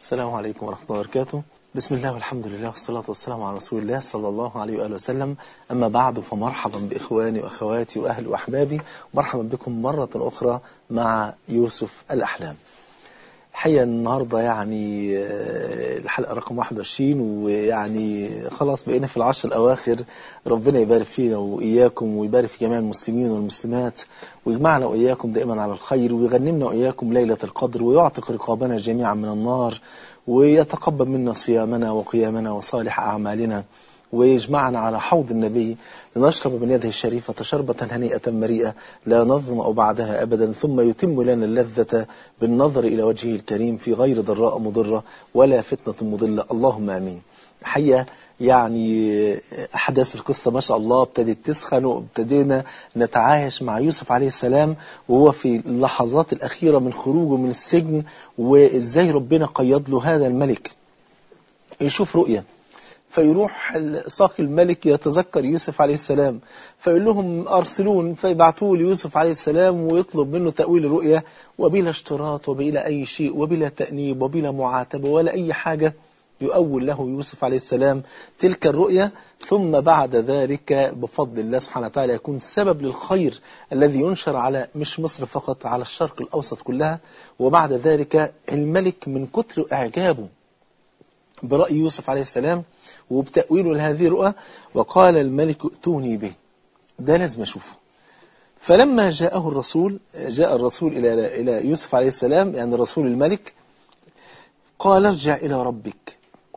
السلام عليكم ورحمة الله وبركاته بسم الله والحمد لله والصلاة والسلام على رسول الله صلى الله عليه وآله وسلم أما بعد فمرحبا بإخواني وأخواتي وأهلي وأحبابي مرحبا بكم مرة أخرى مع يوسف الأحلام الحقيقة النهاردة يعني آه، الحلقة رقم 21 ويعني خلاص بقينا في العشر الأواخر ربنا يبارك فينا وإياكم ويبارك في جميع المسلمين والمسلمات ويجمعنا وإياكم دائما على الخير ويغنمنا وإياكم ليلة القدر ويعتق رقابنا جميعا من النار ويتقبل منا صيامنا وقيامنا وصالح أعمالنا ويجمعنا على حوض النبي لنشرب من يده الشريفة شربة هنيئة مريئة لا نظمأ بعدها أبدا ثم يتم لنا اللذة بالنظر إلى وجهه الكريم في غير ضراء مضرة ولا فتنة مضلة اللهم آمين حقيقة يعني أحداث القصة ما شاء الله ابتدت تسخن وابتدينا نتعايش مع يوسف عليه السلام وهو في اللحظات الأخيرة من خروجه من السجن وإزاي ربنا قيد له هذا الملك يشوف رؤية فيروح ساقي الملك يتذكر يوسف عليه السلام فيقول لهم أرسلون فيبعتوه ليوسف عليه السلام ويطلب منه تأويل الرؤية وبلا اشتراط وبلا أي شيء وبلا تأنيب وبلا معاتبة ولا أي حاجة يؤول له يوسف عليه السلام تلك الرؤية ثم بعد ذلك بفضل الله سبحانه وتعالى يكون سبب للخير الذي ينشر على مش مصر فقط على الشرق الأوسط كلها وبعد ذلك الملك من كتر إعجابه برأي يوسف عليه السلام وبتأويله لهذه الرؤى وقال الملك ائتوني به ده لازم أشوفه فلما جاءه الرسول جاء الرسول إلى إلى يوسف عليه السلام يعني رسول الملك قال ارجع إلى ربك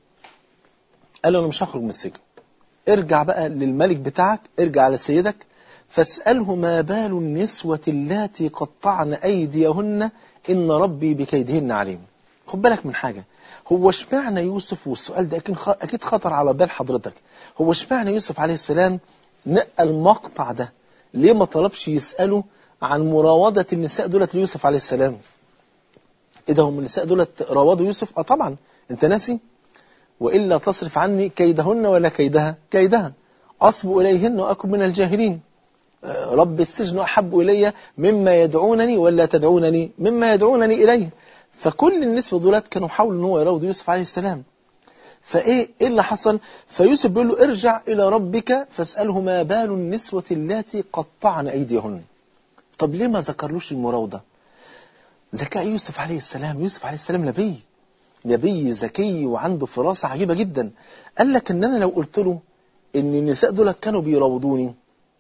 قال له أنا مش هخرج من السجن ارجع بقى للملك بتاعك ارجع لسيدك فاسأله ما بال النسوة اللاتي قطعن أيديهن إن ربي بكيدهن عليم خد بالك من حاجة هو اشمعنى يوسف والسؤال ده أكيد أكيد خطر على بال حضرتك هو اشمعنى يوسف عليه السلام نقى المقطع ده ليه ما طلبش يسأله عن مراودة النساء دولت ليوسف عليه السلام إيه ده هم النساء دولت راودوا يوسف آه طبعا أنت ناسي وإلا تصرف عني كيدهن ولا كيدها كيدها أصب إليهن وأكن من الجاهلين آه، رب السجن أحب إلي مما يدعونني ولا تدعونني مما يدعونني إليه فكل النسوة دولت كانوا حاولوا ان هو يراودوا يوسف عليه السلام فايه ايه اللي حصل فيوسف بيقول له ارجع الى ربك فاساله ما بال النسوة اللاتي قطعن ايديهن طب ليه ما ذكرلوش المراودة ذكاء يوسف عليه السلام يوسف عليه السلام نبي نبي ذكي وعنده فراسة عجيبة جدا قال لك ان انا لو قلت له ان النساء دولت كانوا بيراودوني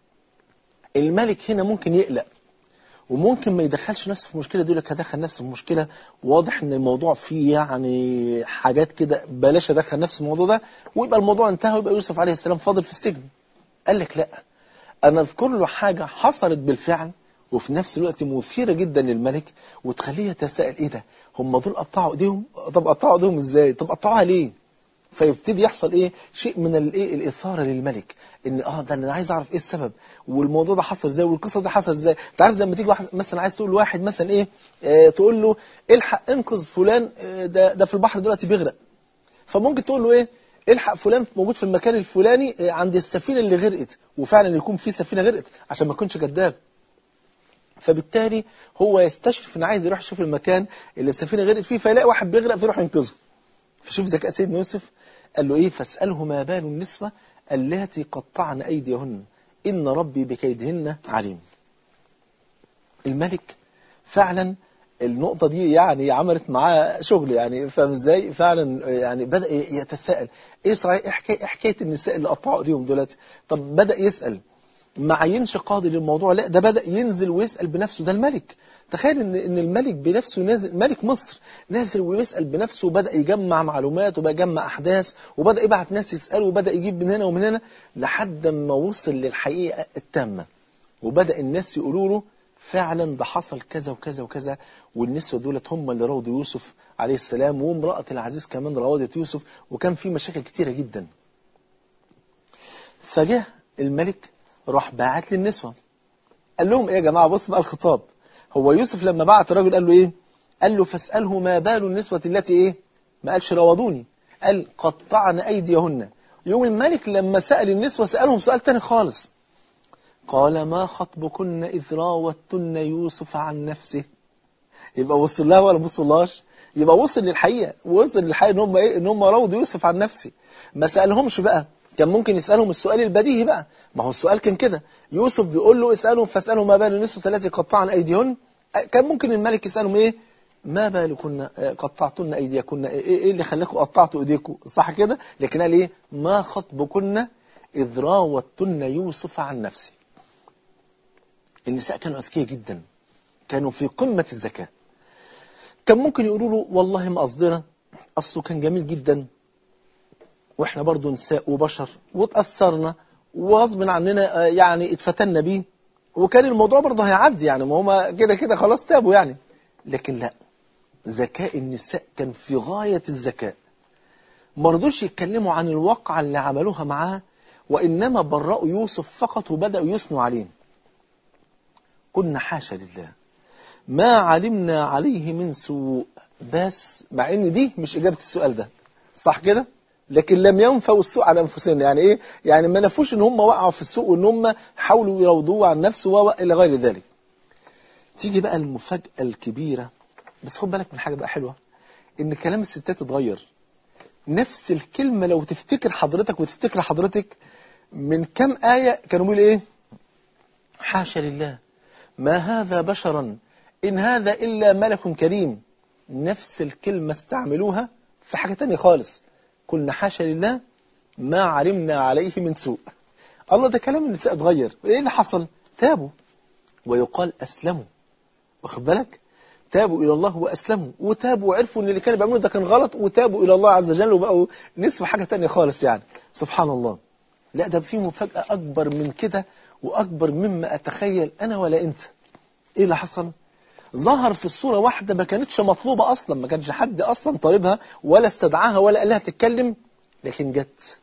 الملك هنا ممكن يقلق وممكن ما يدخلش نفسه في مشكلة دول لك هدخل نفسه في مشكلة واضح ان الموضوع فيه يعني حاجات كده بلاش ادخل نفسي في الموضوع ده ويبقى الموضوع انتهى ويبقى يوسف عليه السلام فاضل في السجن قال لك لا انا اذكر له حاجة حصلت بالفعل وفي نفس الوقت مثيرة جدا للملك وتخليه يتساءل ايه ده هم دول قطعوا ايديهم طب قطعوا ايديهم ازاي طب قطعوها ليه فيبتدي يحصل ايه شيء من الايه الاثاره للملك ان اه ده انا عايز اعرف ايه السبب والموضوع ده حصل ازاي والقصه دي حصل ازاي انت عارف زي لما تيجي واحد مثلا عايز تقول لواحد مثلا ايه آه تقول له الحق انقذ فلان آه ده ده في البحر دلوقتي بيغرق فممكن تقول له ايه الحق فلان موجود في المكان الفلاني آه عند السفينه اللي غرقت وفعلا يكون في سفينه غرقت عشان ما يكونش كذاب فبالتالي هو يستشرف ان عايز يروح يشوف المكان اللي السفينه غرقت فيه فيلاقي واحد بيغرق فيروح ينقذه فشوف ذكاء سيدنا يوسف قال له ايه فاسأله ما بال النسوة اللاتي قطعن أيديهن إن ربي بكيدهن عليم الملك فعلا النقطة دي يعني عملت معاه شغل يعني فاهم ازاي فعلا يعني بدأ يتساءل ايه صحيح ايه حكاية, إيه حكاية النساء اللي قطعوا ايديهم دلوقتي طب بدأ يسأل ما عينش قاضي للموضوع لا ده بدأ ينزل ويسأل بنفسه ده الملك تخيل ان ان الملك بنفسه نازل ملك مصر نازل ويسأل بنفسه وبدأ يجمع معلومات وبدأ يجمع أحداث وبدأ يبعت ناس يسألوا وبدأ يجيب من هنا ومن هنا لحد ما وصل للحقيقة التامة وبدأ الناس يقولوا له فعلا ده حصل كذا وكذا وكذا والنسوة دولت هم اللي راودوا يوسف عليه السلام وامرأة العزيز كمان راودت يوسف وكان في مشاكل كتيرة جدا فجاء الملك راح باعت للنسوة قال لهم ايه يا جماعة بص بقى الخطاب هو يوسف لما بعت الراجل قال له ايه قال له فاسأله ما بال النسوة التي ايه ما قالش راودوني قال قطعن أيديهن يوم الملك لما سأل النسوة سألهم سؤال تاني خالص قال ما خطبكن إذ راوتن يوسف عن نفسه يبقى وصل لها ولا بصلهاش يبقى وصل للحقيقة وصل للحقيقة ان هم ايه ان هم راودوا يوسف عن نفسه ما سألهمش بقى كان ممكن يسألهم السؤال البديهي بقى ما هو السؤال كان كده يوسف بيقول له اسألهم فاسألوا ما بال النسوة التي قطعن أيديهن كان ممكن الملك يسألهم ايه ما بالكن قطعتن أيديكن ايه إيه اللي خلاكم قطعتوا ايديكم صح كده لكن قال ايه ما خطبكن إذ راوتن يوسف عن نفسه النساء كانوا أذكياء جدا كانوا في قمة الذكاء كان ممكن يقولوا له والله ما قصدنا أصله كان جميل جدا وإحنا برضو نساء وبشر وتأثرنا وغصب عننا آه، يعني اتفتنا بيه وكان الموضوع برضه هيعدي يعني ما هما كده كده خلاص تابوا يعني لكن لا ذكاء النساء كان في غاية الذكاء ما رضوش يتكلموا عن الواقعة اللي عملوها معاه وإنما برأوا يوسف فقط وبدأوا يثنوا عليه قلنا حاشا لله ما علمنا عليه من سوء بس مع ان دي مش اجابه السؤال ده صح كده لكن لم ينفوا السوء على انفسهم يعني ايه يعني ما نفوش ان هم وقعوا في السوء وان هم حاولوا يراودوه عن نفسه والى غير ذلك تيجي بقى المفاجاه الكبيره بس خد بالك من حاجه بقى حلوه ان كلام الستات اتغير نفس الكلمه لو تفتكر حضرتك وتفتكر حضرتك من كام ايه كانوا بيقولوا ايه حاشا لله ما هذا بشرا إن هذا إلا ملك كريم نفس الكلمة استعملوها في حاجة تانية خالص قلنا حاشا لله ما علمنا عليه من سوء الله ده كلام النساء اتغير ايه اللي حصل تابوا ويقال أسلموا واخد بالك تابوا إلى الله وأسلموا وتابوا وعرفوا إن اللي كانوا بيعملوه ده كان غلط وتابوا إلى الله عز وجل وبقوا نسوا حاجة تانية خالص يعني سبحان الله لا ده في مفاجأة أكبر من كده وأكبر مما أتخيل أنا ولا أنت إيه اللي حصل؟ ظهر في الصورة واحدة ما كانتش مطلوبة أصلا ما كانش حد أصلا طالبها ولا استدعاها ولا قال لها تتكلم لكن جت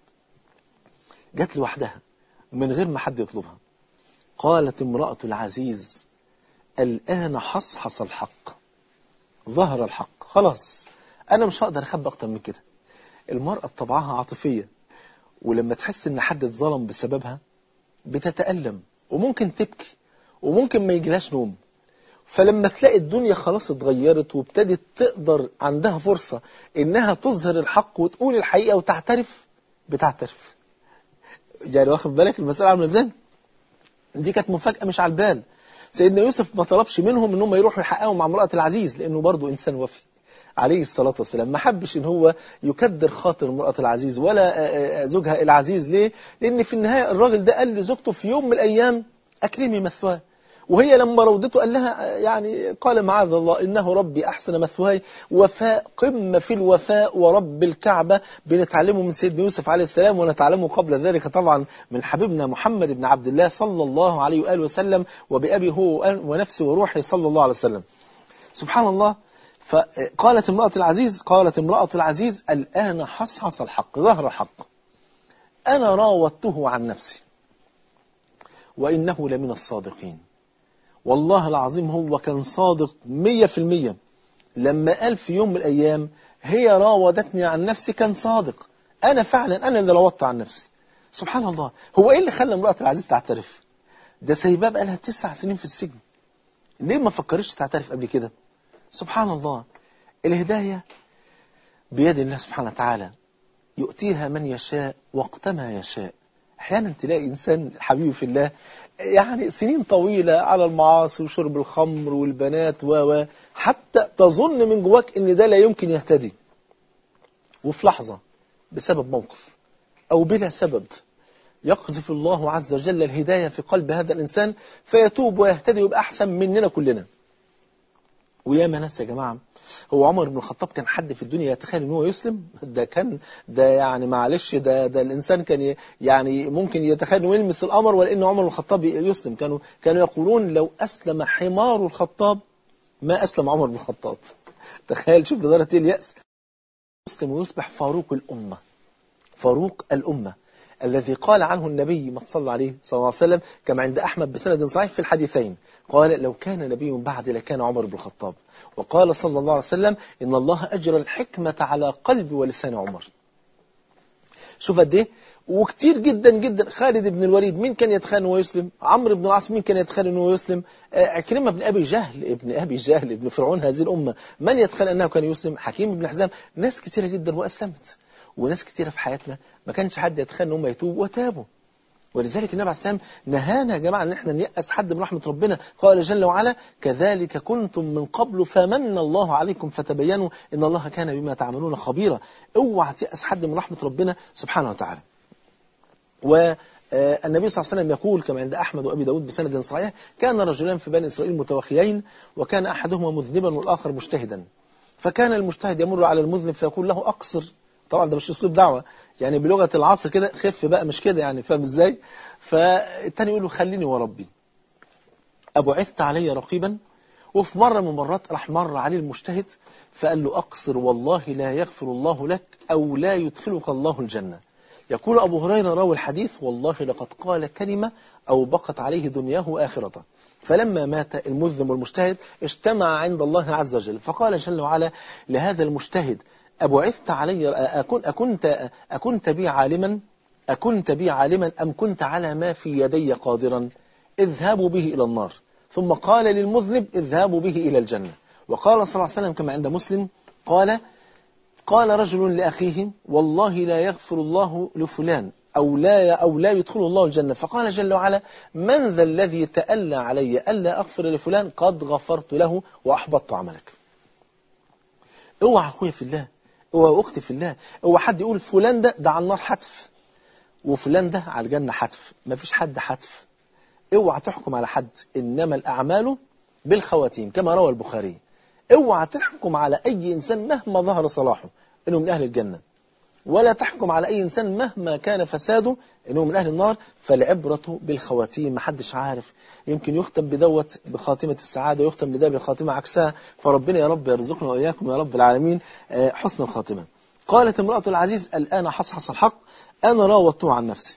جت لوحدها من غير ما حد يطلبها قالت امرأة العزيز الآن حصحص الحق ظهر الحق خلاص أنا مش هقدر أخبي أكتر من كده المرأة طبعها عاطفية ولما تحس إن حد اتظلم بسببها بتتألم وممكن تبكي وممكن ما يجيلهاش نوم فلما تلاقي الدنيا خلاص اتغيرت وابتدت تقدر عندها فرصة انها تظهر الحق وتقول الحقيقة وتعترف بتعترف يعني واخد بالك المسألة عاملة ازاي دي كانت مفاجأة مش على البال سيدنا يوسف ما طلبش منهم ان هم يروحوا يحققوا مع امرأة العزيز لانه برضه انسان وفي عليه الصلاة والسلام ما حبش ان هو يكدر خاطر امرأة العزيز ولا زوجها العزيز ليه لان في النهاية الراجل ده قال لزوجته في يوم من الايام اكرمي مثواه وهي لما روضته قال لها يعني قال معاذ الله إنه ربي أحسن مثواي وفاء قمة في الوفاء ورب الكعبة بنتعلمه من سيدنا يوسف عليه السلام ونتعلمه قبل ذلك طبعا من حبيبنا محمد بن عبد الله صلى الله عليه وآله وسلم وبأبي هو ونفسي وروحي صلى الله عليه وسلم سبحان الله فقالت امرأة العزيز قالت امرأة العزيز الآن حصحص الحق ظهر الحق أنا راودته عن نفسي وإنه لمن الصادقين والله العظيم هو كان صادق مية في المية لما قال في يوم من الأيام هي راودتني عن نفسي كان صادق أنا فعلا أنا اللي راودت عن نفسي سبحان الله هو إيه اللي خلى امرأة العزيز تعترف ده سيباه بقالها تسع سنين في السجن ليه ما فكرتش تعترف قبل كده سبحان الله الهداية بيد الله سبحانه وتعالى يؤتيها من يشاء وقت ما يشاء احيانا تلاقي انسان حبيبي في الله يعني سنين طويلة على المعاصي وشرب الخمر والبنات و حتى تظن من جواك ان ده لا يمكن يهتدي وفي لحظة بسبب موقف او بلا سبب يقذف الله عز وجل الهداية في قلب هذا الإنسان فيتوب ويهتدي ويبقى أحسن مننا كلنا وياما ناس يا جماعة هو عمر بن الخطاب كان حد في الدنيا يتخيل ان هو يسلم ده كان ده يعني معلش ده ده الانسان كان يعني ممكن يتخيل انه يلمس الامر ولا ان عمر بن الخطاب يسلم كانوا كانوا يقولون لو اسلم حمار الخطاب ما اسلم عمر بن الخطاب تخيل شوف لدرجه ايه الياس مسلم ويصبح فاروق الامه فاروق الامه الذي قال عنه النبي ما صلى عليه صلى الله عليه وسلم كما عند أحمد بسند صحيح في الحديثين قال لو كان نبي بعد لكان عمر بن الخطاب وقال صلى الله عليه وسلم إن الله أجرى الحكمة على قلب ولسان عمر شوف قد ايه وكتير جدا جدا خالد بن الوليد مين كان يتخيل انه يسلم عمرو بن العاص مين كان يتخيل انه يسلم آه، عكرمه بن ابي جهل ابن ابي جهل ابن فرعون هذه الامه من يتخيل انه كان يسلم حكيم بن حزام ناس كتيره جدا واسلمت وناس كتيره في حياتنا ما كانش حد يتخيل ان هم يتوبوا وتابوا ولذلك النبي عليه السلام نهانا يا جماعه ان احنا نيأس حد من رحمه ربنا قال جل وعلا كذلك كنتم من قبل فمن الله عليكم فتبينوا ان الله كان بما تعملون خبيرا اوعى تيأس حد من رحمه ربنا سبحانه وتعالى والنبي صلى الله عليه وسلم يقول كما عند أحمد وأبي داود بسند صحيح كان رجلان في بني إسرائيل متوخيين وكان أحدهما مذنبا والآخر مجتهدا فكان المجتهد يمر على المذنب فيقول له أقصر طبعا ده مش أسلوب دعوة يعني بلغة العصر كده خف بقى مش كده يعني فاهم ازاي فالتاني يقول له خليني وربي أبعثت علي رقيبا وفي مرة من المرات راح مر عليه المجتهد فقال له أقصر والله لا يغفر الله لك أو لا يدخلك الله الجنة يقول أبو هريرة راوي الحديث والله لقد قال كلمة أو بقت عليه دنياه وآخرته فلما مات المذنب والمجتهد اجتمع عند الله عز وجل فقال جل وعلا لهذا المجتهد أبعثت علي أكن أكنت, أكنت بي عالما أكنت بي عالما أم كنت على ما في يدي قادرا اذهبوا به إلى النار ثم قال للمذنب اذهبوا به إلى الجنة وقال صلى الله عليه وسلم كما عند مسلم قال قال رجل لأخيه والله لا يغفر الله لفلان أو لا أو لا يدخل الله الجنة فقال جل وعلا من ذا الذي تألى علي ألا أغفر لفلان قد غفرت له وأحبطت عملك اوعى أخويا في الله اوعى أختي في الله اوعى حد يقول فلان ده ده على النار حتف وفلان ده على الجنة حتف ما فيش حد حتف اوعى تحكم على حد إنما الأعمال بالخواتيم كما روى البخاري اوعى تحكم على أي إنسان مهما ظهر صلاحه إنه من أهل الجنة ولا تحكم على أي إنسان مهما كان فساده إنه من أهل النار فالعبرة بالخواتيم محدش عارف يمكن يختم بدوت بخاتمة السعادة ويختم لده بخاتمة عكسها فربنا يا رب يرزقنا وإياكم يا رب العالمين حسن الخاتمة قالت امرأة العزيز الآن حصحص الحق أنا راودته عن نفسي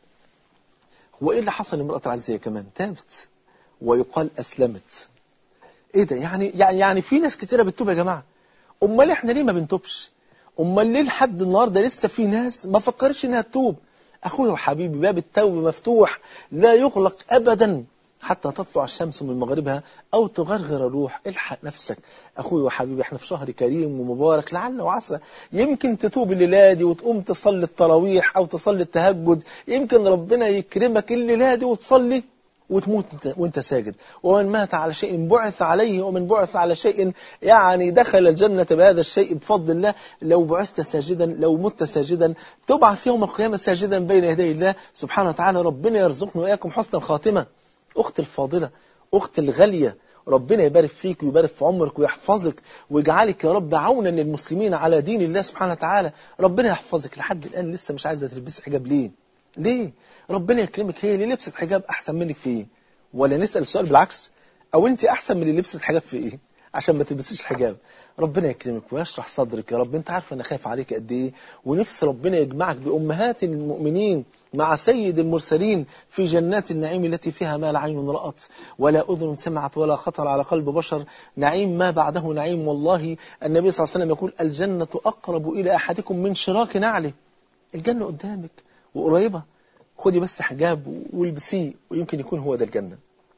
هو إيه اللي حصل لامرأة العزيز هي كمان تابت ويقال أسلمت ايه ده يعني يعني يعني في ناس كتيره بتتوب يا جماعه امال احنا ليه ما بنتوبش امال ليه لحد النهارده لسه في ناس ما فكرتش انها تتوب اخويا وحبيبي باب التوبه مفتوح لا يغلق ابدا حتى تطلع الشمس من مغربها او تغرغر الروح الحق نفسك اخويا وحبيبي احنا في شهر كريم ومبارك لعل وعسى يمكن تتوب الليله دي وتقوم تصلي التراويح او تصلي التهجد يمكن ربنا يكرمك الليله دي وتصلي وتموت وانت ساجد ومن مات على شيء بعث عليه ومن بعث على شيء يعني دخل الجنة بهذا الشيء بفضل الله لو بعثت ساجدا لو مت ساجدا تبعث يوم القيامة ساجدا بين يدي الله سبحانه وتعالى ربنا يرزقنا وإياكم حسن الخاتمة أخت الفاضلة أخت الغالية ربنا يبارك فيك ويبارك في عمرك ويحفظك ويجعلك يا رب عونا للمسلمين على دين الله سبحانه وتعالى ربنا يحفظك لحد الآن لسه مش عايزة تلبسي حجاب ليه ليه ربنا يكرمك هي اللي لبست حجاب احسن منك في ايه ولا نسال السؤال بالعكس او انت احسن من اللي لبست حجاب في ايه عشان ما تلبسيش حجاب ربنا يكرمك ويشرح صدرك يا رب انت عارفه انا خايف عليك قد ايه ونفس ربنا يجمعك بامهات المؤمنين مع سيد المرسلين في جنات النعيم التي فيها ما لا عين رأت ولا أذن سمعت ولا خطر على قلب بشر نعيم ما بعده نعيم والله النبي صلى الله عليه وسلم يقول الجنة أقرب إلى أحدكم من شراك نعله الجنة قدامك وقريبة خدي بس حجاب والبسيه ويمكن يكون هو ده الجنة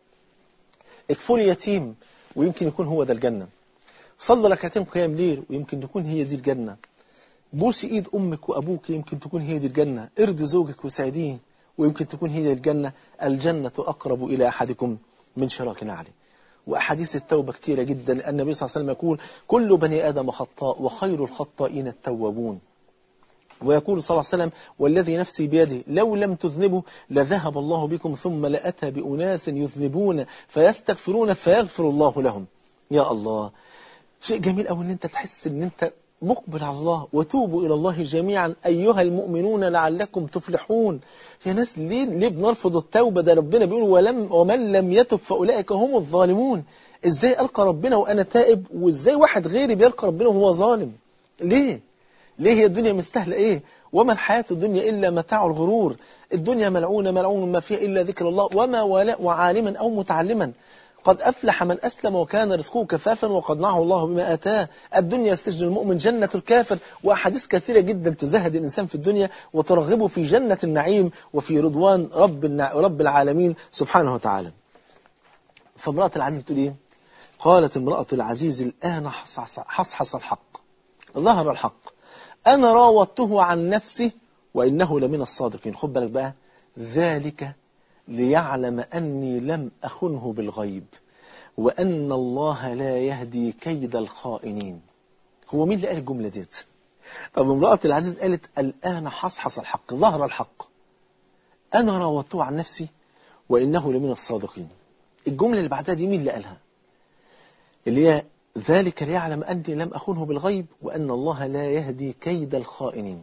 اكفلي يتيم ويمكن يكون هو ده الجنة صلي ركعتين قيام ليل ويمكن تكون هي دي الجنة بوسي ايد امك وابوك يمكن تكون هي دي الجنة ارضي زوجك وسعديه ويمكن تكون هي دي الجنة الجنة اقرب الى احدكم من شراك نعله واحاديث التوبة كثيرة جدا النبي صلى الله عليه وسلم يقول كل بني ادم خطاء وخير الخطائين التوابون ويقول صلى الله عليه وسلم والذي نفسي بيده لو لم تذنبوا لذهب الله بكم ثم لأتى بأناس يذنبون فيستغفرون فيغفر الله لهم يا الله شيء جميل أوي أن أنت تحس أن أنت مقبل على الله وتوبوا إلى الله جميعا أيها المؤمنون لعلكم تفلحون يا ناس ليه, ليه بنرفض التوبة ده ربنا بيقول ولم ومن لم يتب فأولئك هم الظالمون إزاي ألقى ربنا وأنا تائب وإزاي واحد غيري بيلقى ربنا وهو ظالم ليه ليه هي الدنيا مستاهله ايه وما الحياة الدنيا إلا متاع الغرور الدنيا ملعونة ملعون ما فيها إلا ذكر الله وما ولا وعالما أو متعلما قد أفلح من أسلم وكان رزقه كفافا وقنعه الله بما آتاه الدنيا سجن المؤمن جنة الكافر وأحاديث كثيرة جدا تزهد الإنسان في الدنيا وترغبه في جنة النعيم وفي رضوان رب, النع... رب العالمين سبحانه وتعالى فامرأة العزيز بتقول إيه قالت امرأة العزيز الآن حصحص, حصحص الحق ظهر الحق أنا راودته عن نفسه وإنه لمن الصادقين خد بالك بقى ذلك ليعلم أني لم أخنه بالغيب وأن الله لا يهدي كيد الخائنين هو مين اللي قال الجملة ديت طب امرأة العزيز قالت الآن حصحص الحق ظهر الحق أنا راودته عن نفسي وإنه لمن الصادقين الجملة اللي بعدها دي مين اللي قالها اللي هي ذلك ليعلم أني لم أخنه بالغيب وأن الله لا يهدي كيد الخائنين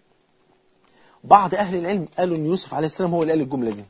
بعض أهل العلم قالوا أن يوسف عليه السلام هو اللي قال الجملة دي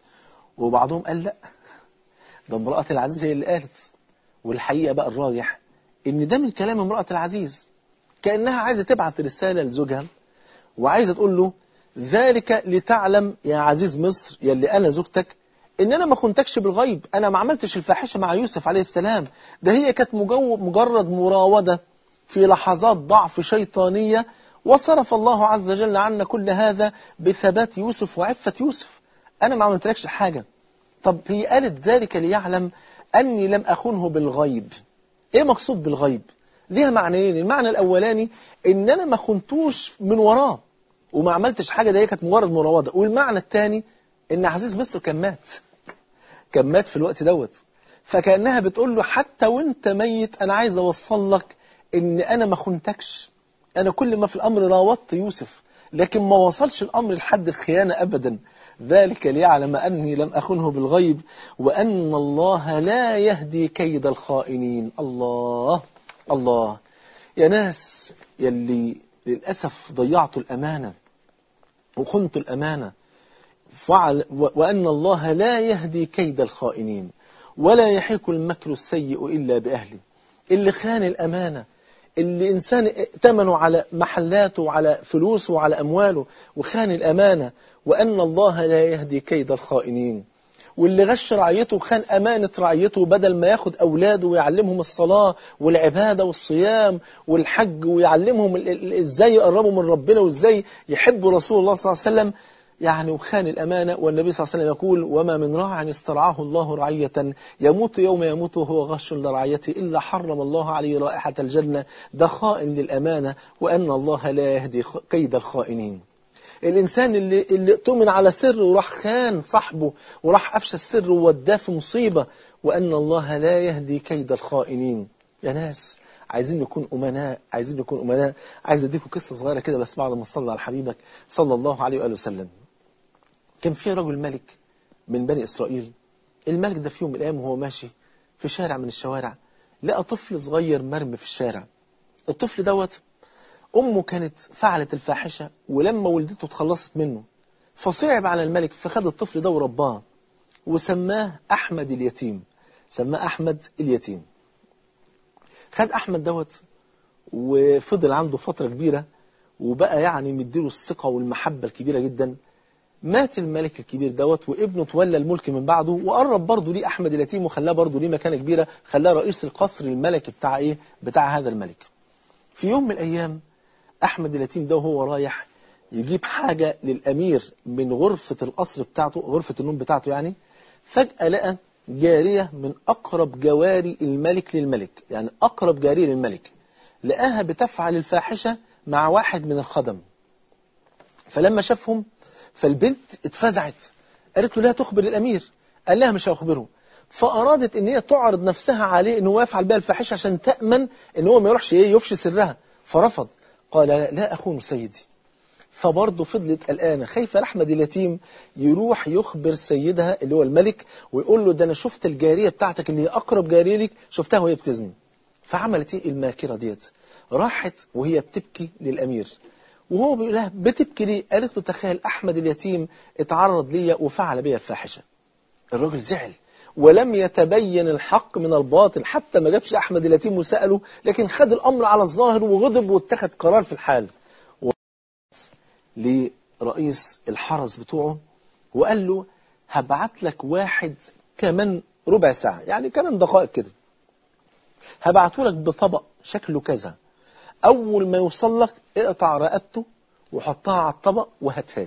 وبعضهم قال لا ده امرأة العزيز هي اللي قالت والحقيقة بقى الراجح ان ده من كلام امرأة العزيز كأنها عايزة تبعت رسالة لزوجها وعايزة تقول له ذلك لتعلم يا عزيز مصر يا اللي أنا زوجتك ان انا ما خنتكش بالغيب انا ما عملتش الفاحشة مع يوسف عليه السلام ده هي كانت مجرد مراودة في لحظات ضعف شيطانية وصرف الله عز وجل عنا كل هذا بثبات يوسف وعفة يوسف أنا ما عملتلكش حاجة طب هي قالت ذلك ليعلم أني لم أخنه بالغيب إيه مقصود بالغيب ليها معنيين المعنى الأولاني إن أنا ما خنتوش من وراه وما عملتش حاجة ده هي كانت مجرد مراودة والمعنى الثاني إن عزيز مصر كان مات كان مات في الوقت دوت فكأنها بتقول له حتى وانت ميت أنا عايز أوصل لك إن أنا ما خنتكش أنا كل ما في الأمر راودت يوسف لكن ما وصلش الأمر لحد الخيانة أبدا ذلك ليعلم أني لم أخنه بالغيب وأن الله لا يهدي كيد الخائنين الله الله يا ناس يلي للأسف ضيعتوا الأمانة وخنتوا الأمانة فعل وأن الله لا يهدي كيد الخائنين ولا يحيك المكر السيء إلا بأهله اللي خان الأمانة اللي إنسان ائتمنوا على محلاته وعلى فلوسه وعلى أمواله وخان الأمانة وأن الله لا يهدي كيد الخائنين واللي غش رعيته وخان أمانة رعيته بدل ما ياخد أولاده ويعلمهم الصلاة والعبادة والصيام والحج ويعلمهم إزاي يقربوا من ربنا وإزاي يحبوا رسول الله صلى الله عليه وسلم يعني وخان الأمانة والنبي صلى الله عليه وسلم يقول وما من راع استرعاه الله رعية يموت يوم يموت وهو غش لرعيته إلا حرم الله عليه رائحة الجنة ده خائن للأمانة وأن الله لا يهدي كيد الخائنين الإنسان اللي, اللي اؤتمن على سر وراح خان صاحبه وراح أفشى السر ووداه في مصيبة وأن الله لا يهدي كيد الخائنين يا ناس عايزين نكون أمناء عايزين نكون أمناء عايز أديكم قصة صغيرة كده بس بعد ما صلى على حبيبك صلى الله عليه وآله وسلم كان في رجل ملك من بني إسرائيل الملك ده في يوم من الأيام وهو ماشي في شارع من الشوارع لقى طفل صغير مرمي في الشارع الطفل دوت أمه كانت فعلت الفاحشة ولما ولدته اتخلصت منه فصعب على الملك فخد الطفل ده ورباه وسماه أحمد اليتيم سماه أحمد اليتيم خد أحمد دوت وفضل عنده فترة كبيرة وبقى يعني مديله الثقة والمحبة الكبيرة جدا مات الملك الكبير دوت وابنه تولى الملك من بعده وقرب برضه ليه أحمد اليتيم وخلاه برضه ليه مكانة كبيرة خلاه رئيس القصر الملكي بتاع إيه بتاع هذا الملك في يوم من الأيام أحمد اليتيم ده وهو رايح يجيب حاجة للأمير من غرفة القصر بتاعته غرفة النوم بتاعته يعني فجأة لقى جارية من أقرب جواري الملك للملك يعني أقرب جارية للملك لقاها بتفعل الفاحشة مع واحد من الخدم فلما شافهم فالبنت اتفزعت قالت له لا تخبر الأمير قال لها مش هأخبره فأرادت ان هي تعرض نفسها عليه ان هو يفعل بها الفاحشة عشان تأمن ان هو ما يروحش ايه يفشي سرها فرفض قال لا, لا أخون سيدي فبرضه فضلت قلقانة خايفة لأحمد اليتيم يروح يخبر سيدها اللي هو الملك ويقول له ده أنا شفت الجارية بتاعتك اللي هي أقرب جارية لك شفتها وهي بتزني فعملت ايه الماكرة ديت راحت وهي بتبكي للأمير وهو بيقول لها بتبكي ليه قالت له تخيل أحمد اليتيم اتعرض ليا وفعل بيا الفاحشة الراجل زعل ولم يتبين الحق من الباطل حتى ما جابش أحمد اليتيم وسأله لكن خد الأمر على الظاهر وغضب واتخذ قرار في الحال لرئيس الحرس بتوعه وقال له هبعت لك واحد كمان ربع ساعة يعني كمان دقائق كده هبعته لك بطبق شكله كذا أول ما يوصل لك اقطع رقبته وحطها على الطبق وهاتها لي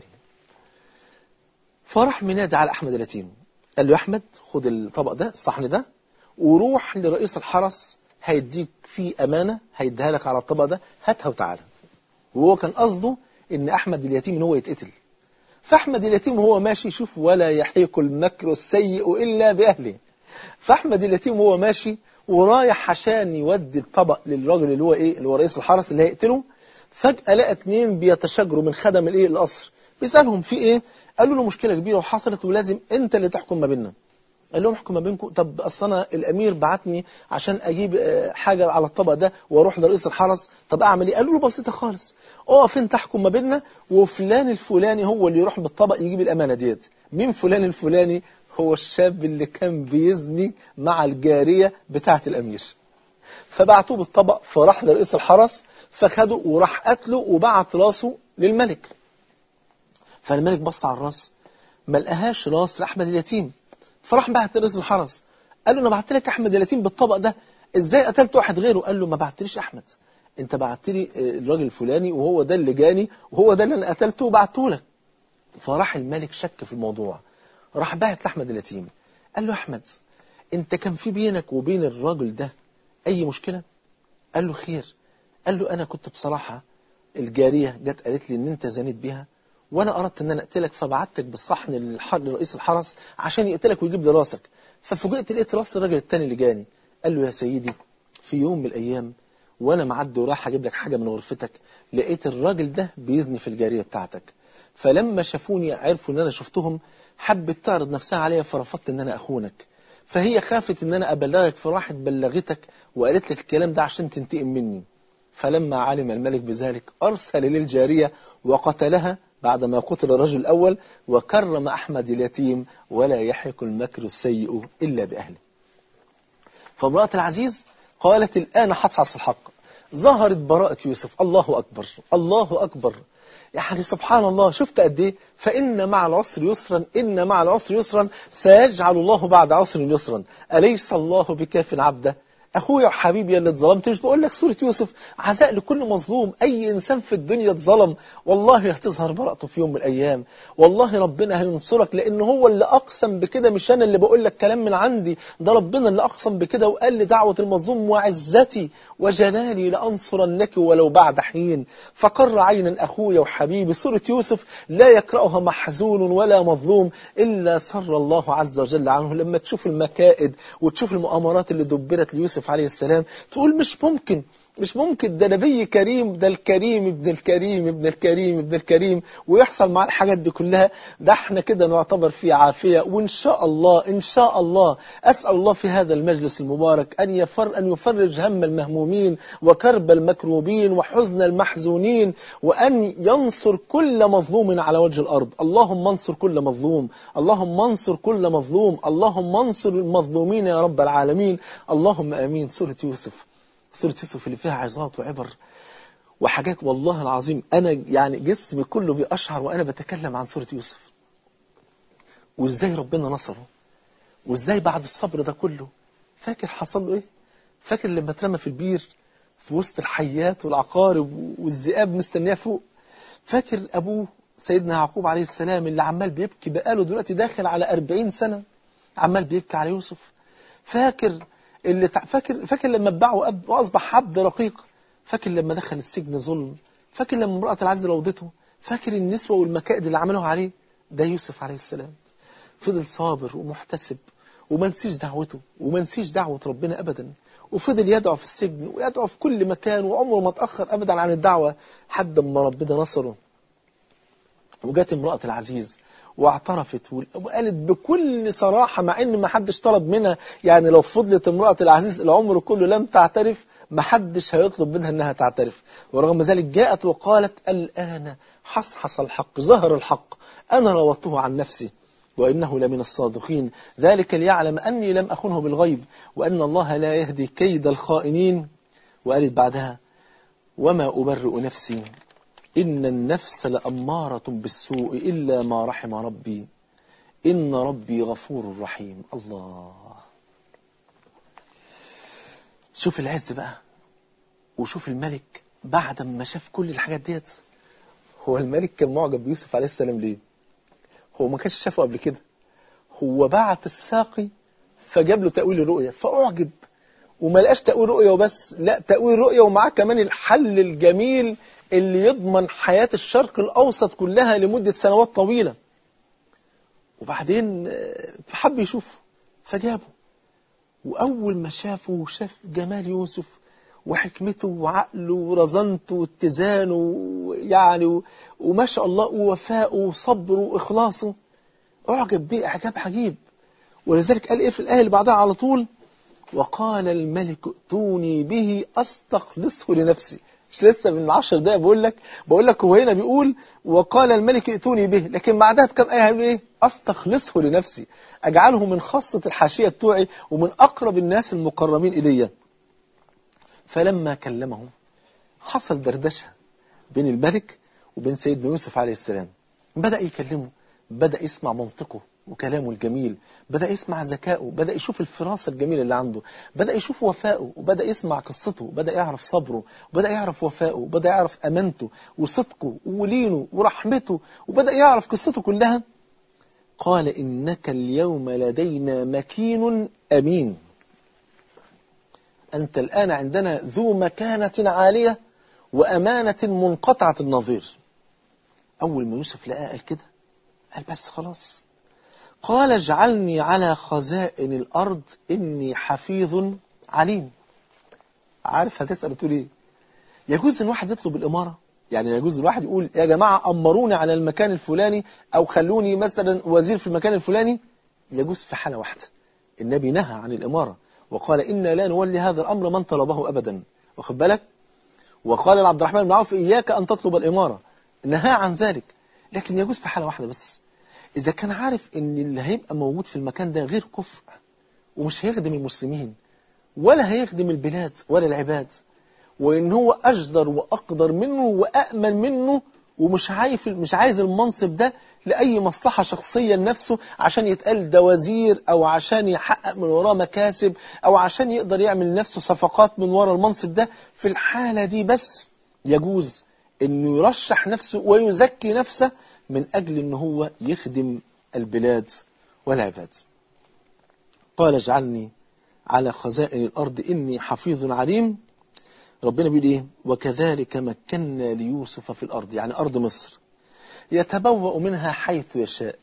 فراح منادي على أحمد اليتيم قال له يا أحمد خد الطبق ده الصحن ده وروح لرئيس الحرس هيديك فيه أمانة هيديها لك على الطبق ده هاتها وتعالى وهو كان قصده إن أحمد اليتيم إن هو يتقتل فأحمد اليتيم وهو ماشي شوف ولا يحيق المكر السيء إلا بأهله فأحمد اليتيم وهو ماشي ورايح عشان يودي الطبق للراجل اللي هو إيه اللي هو رئيس الحرس اللي هيقتله فجأة لقى اتنين بيتشاجروا من خدم الإيه القصر بيسألهم في إيه قالوا له مشكلة كبيرة وحصلت ولازم أنت اللي تحكم ما بيننا قال لهم احكم ما بينكم طب اصل انا الامير بعتني عشان اجيب آه، حاجه على الطبق ده واروح لرئيس الحرس طب اعمل ايه قالوا له بسيطه خالص اقف انت احكم ما بيننا وفلان الفلاني هو اللي يروح بالطبق يجيب الامانه ديت مين فلان الفلاني هو الشاب اللي كان بيزني مع الجاريه بتاعه الامير فبعتوه بالطبق فراح لرئيس الحرس فخده وراح قتله وبعت راسه للملك فالملك بص على الراس ما لقاهاش راس لاحمد اليتيم فراح بعت لرئيس الحرس قال له انا بعت لك احمد اليتيم بالطبق ده ازاي قتلت واحد غيره قال له ما بعتليش احمد انت بعت لي آه، الراجل الفلاني وهو ده اللي جاني وهو ده اللي انا قتلته وبعته لك فراح الملك شك في الموضوع راح بعت لاحمد اليتيم قال له يا احمد انت كان في بينك وبين الراجل ده اي مشكله قال له خير قال له انا كنت بصراحه الجاريه جت قالت لي ان انت زنيت بيها وانا اردت ان انا اقتلك فبعتك بالصحن للح- لرئيس الحرس عشان يقتلك ويجيب لي راسك ففوجئت لقيت راس الراجل التاني اللي جاني قال له يا سيدي في يوم من الايام وانا معدي ورايح اجيب لك حاجه من غرفتك لقيت الراجل ده بيزني في الجاريه بتاعتك فلما شافوني عرفوا ان انا شفتهم حبت تعرض نفسها عليا فرفضت ان انا اخونك فهي خافت ان انا ابلغك فراحت بلغتك وقالت لك الكلام ده عشان تنتقم مني فلما علم الملك بذلك أرسل للجارية وقتلها بعدما قتل الرجل الأول وكرم أحمد اليتيم ولا يحق المكر السيء إلا بأهله فامرأة العزيز قالت الآن حصحص الحق ظهرت براءة يوسف الله أكبر الله أكبر يعني سبحان الله شفت قد ايه فإن مع العسر يسرا إن مع العسر يسرا سيجعل الله بعد عسر يسرا أليس الله بكاف عبده أخويا وحبيبي اللي اتظلمت مش بقول لك سورة يوسف عزاء لكل مظلوم أي إنسان في الدنيا اتظلم والله هتظهر براءته في يوم من الأيام والله ربنا هينصرك لأن هو اللي أقسم بكده مش أنا اللي بقول لك كلام من عندي ده ربنا اللي أقسم بكده وقال لي دعوة المظلوم وعزتي وجلالي لأنصرنك ولو بعد حين فقر عينا أخويا وحبيبي سورة يوسف لا يقرأها محزون ولا مظلوم إلا سر الله عز وجل عنه لما تشوف المكائد وتشوف المؤامرات اللي دبرت ليوسف عليه السلام تقول مش ممكن مش ممكن ده نبي كريم ده الكريم ابن الكريم ابن الكريم ابن الكريم ويحصل معاه الحاجات دي كلها ده احنا كده نعتبر في عافية وإن شاء الله إن شاء الله أسأل الله في هذا المجلس المبارك أن يفر أن يفرج هم المهمومين وكرب المكروبين وحزن المحزونين وأن ينصر كل مظلوم على وجه الأرض اللهم انصر كل مظلوم اللهم انصر كل مظلوم اللهم انصر المظلومين يا رب العالمين اللهم آمين سورة يوسف سورة يوسف اللي فيها عظات وعبر وحاجات والله العظيم أنا يعني جسمي كله بيقشعر وأنا بتكلم عن سورة يوسف وإزاي ربنا نصره وإزاي بعد الصبر ده كله فاكر حصل له إيه فاكر لما اترمى في البير في وسط الحيات والعقارب والذئاب مستنياه فوق فاكر أبوه سيدنا يعقوب عليه السلام اللي عمال بيبكي بقاله دلوقتي داخل على أربعين سنة عمال بيبكي على يوسف فاكر اللي تع... فاكر فاكر لما اتباعه أب... واصبح عبد رقيق فاكر لما دخل السجن ظلم فاكر لما امرأة العز روضته فاكر النسوة والمكائد اللي عملوها عليه ده يوسف عليه السلام فضل صابر ومحتسب وما نسيش دعوته وما نسيش دعوة ربنا أبدا وفضل يدعو في السجن ويدعو في كل مكان وعمره ما اتأخر أبدا عن الدعوة حد ما ربنا نصره وجات امرأة العزيز واعترفت وقالت بكل صراحة مع ان ما حدش طلب منها يعني لو فضلت امرأة العزيز العمر كله لم تعترف ما حدش هيطلب منها انها تعترف ورغم ذلك جاءت وقالت الآن حصحص الحق ظهر الحق أنا راودته عن نفسي وإنه لمن الصادقين ذلك ليعلم أني لم أخنه بالغيب وأن الله لا يهدي كيد الخائنين وقالت بعدها وما أبرئ نفسي إن النفس لأمارة بالسوء إلا ما رحم ربي إن ربي غفور رحيم الله شوف العز بقى وشوف الملك بعد ما شاف كل الحاجات ديت هو الملك كان معجب بيوسف عليه السلام ليه هو ما كانش شافه قبل كده هو بعت الساقي فجاب له تأويل الرؤية فأعجب وما لقاش تأويل رؤية وبس لا تأويل رؤية ومعاه كمان الحل الجميل اللي يضمن حياة الشرق الأوسط كلها لمدة سنوات طويلة وبعدين فحب يشوفه فجابه وأول ما شافه وشاف جمال يوسف وحكمته وعقله ورزنته واتزانه يعني وما شاء الله ووفائه وصبره وإخلاصه أعجب به إعجاب عجيب ولذلك قال إيه في الآية اللي بعدها على طول وقال الملك ائتوني به أستخلصه لنفسي مش لسه من عشر دقايق بقول لك بقول لك هو هنا بيقول وقال الملك ائتوني به لكن بعدها بكم آية هيقول إيه أستخلصه لنفسي أجعله من خاصة الحاشية بتوعي ومن أقرب الناس المقربين إلي فلما كلمه حصل دردشة بين الملك وبين سيدنا يوسف عليه السلام بدأ يكلمه بدأ يسمع منطقه وكلامه الجميل بدأ يسمع ذكائه بدأ يشوف الفراسة الجميلة اللي عنده بدأ يشوف وفائه وبدأ يسمع قصته بدأ يعرف صبره وبدأ يعرف وفائه وبدأ يعرف أمانته وصدقه ولينه ورحمته وبدأ يعرف قصته كلها قال إنك اليوم لدينا مكين أمين أنت الآن عندنا ذو مكانة عالية وأمانة منقطعة النظير أول ما يوسف لقاه قال كده قال بس خلاص قال اجعلني على خزائن الأرض إني حفيظ عليم عارف هتسأل تقول إيه يجوز إن واحد يطلب الإمارة يعني يجوز الواحد يقول يا جماعة أمروني على المكان الفلاني أو خلوني مثلا وزير في المكان الفلاني يجوز في حالة واحدة النبي نهى عن الإمارة وقال إنا لا نولي هذا الأمر من طلبه أبدا واخد بالك وقال لعبد الرحمن بن عوف إياك أن تطلب الإمارة نهى عن ذلك لكن يجوز في حالة واحدة بس إذا كان عارف إن اللي هيبقى موجود في المكان ده غير كفء ومش هيخدم المسلمين ولا هيخدم البلاد ولا العباد وإن هو أجدر وأقدر منه وأأمن منه ومش عايز مش عايز المنصب ده لأي مصلحة شخصية لنفسه عشان يتقال ده وزير أو عشان يحقق من وراه مكاسب أو عشان يقدر يعمل لنفسه صفقات من ورا المنصب ده في الحالة دي بس يجوز أنه يرشح نفسه ويزكي نفسه من أجل أنه هو يخدم البلاد والعباد قال اجعلني على خزائن الأرض إني حفيظ عليم ربنا بيقول إيه وكذلك مكنا ليوسف في الأرض يعني أرض مصر يتبوأ منها حيث يشاء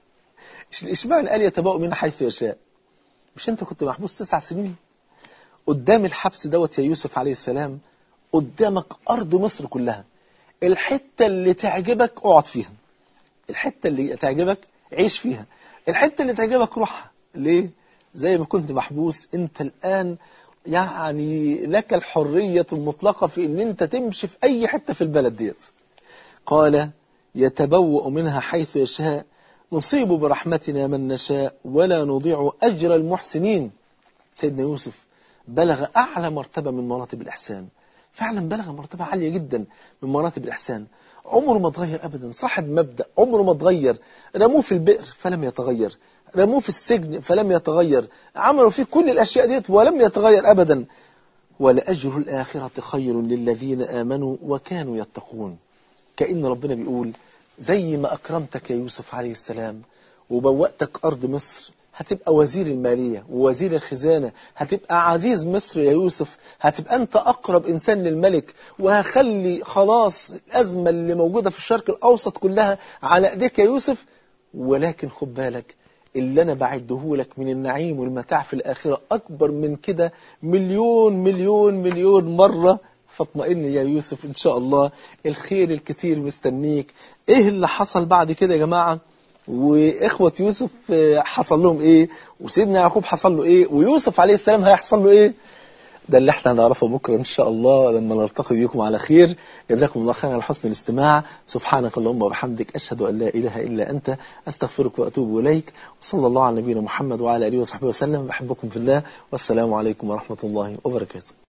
إشمعنى قال يتبوأ منها حيث يشاء مش أنت كنت محبوس تسع سنين قدام الحبس دوت يا يوسف عليه السلام قدامك أرض مصر كلها الحتة اللي تعجبك اقعد فيها الحتة اللي تعجبك عيش فيها الحتة اللي تعجبك روحها ليه؟ زي ما كنت محبوس انت الآن يعني لك الحرية المطلقة في ان انت تمشي في اي حتة في البلد ديت قال يتبوأ منها حيث يشاء نصيب برحمتنا من نشاء ولا نضيع أجر المحسنين سيدنا يوسف بلغ أعلى مرتبة من مراتب الإحسان فعلا بلغ مرتبة عالية جدا من مراتب الإحسان عمره ما تغير أبدا صاحب مبدأ عمره ما تغير رموه في البئر فلم يتغير رموه في السجن فلم يتغير عملوا فيه كل الأشياء ديت ولم يتغير أبدا ولأجر الآخرة خير للذين آمنوا وكانوا يتقون كأن ربنا بيقول زي ما أكرمتك يا يوسف عليه السلام وبوأتك أرض مصر هتبقى وزير المالية ووزير الخزانة هتبقى عزيز مصر يا يوسف هتبقى أنت أقرب إنسان للملك وهخلي خلاص الأزمة اللي موجودة في الشرق الأوسط كلها على أيديك يا يوسف ولكن خد بالك اللي أنا بعده لك من النعيم والمتاع في الآخرة أكبر من كده مليون مليون مليون مرة فاطمئن يا يوسف إن شاء الله الخير الكتير مستنيك إيه اللي حصل بعد كده يا جماعة وإخوة يوسف حصل لهم إيه وسيدنا يعقوب حصل له إيه ويوسف عليه السلام هيحصل له إيه ده اللي احنا هنعرفه بكرة إن شاء الله لما نلتقي بكم على خير جزاكم الله خيرا على حسن الاستماع سبحانك اللهم وبحمدك أشهد أن لا إله إلا أنت أستغفرك وأتوب إليك وصلى الله على نبينا محمد وعلى آله وصحبه وسلم بحبكم في الله والسلام عليكم ورحمة الله وبركاته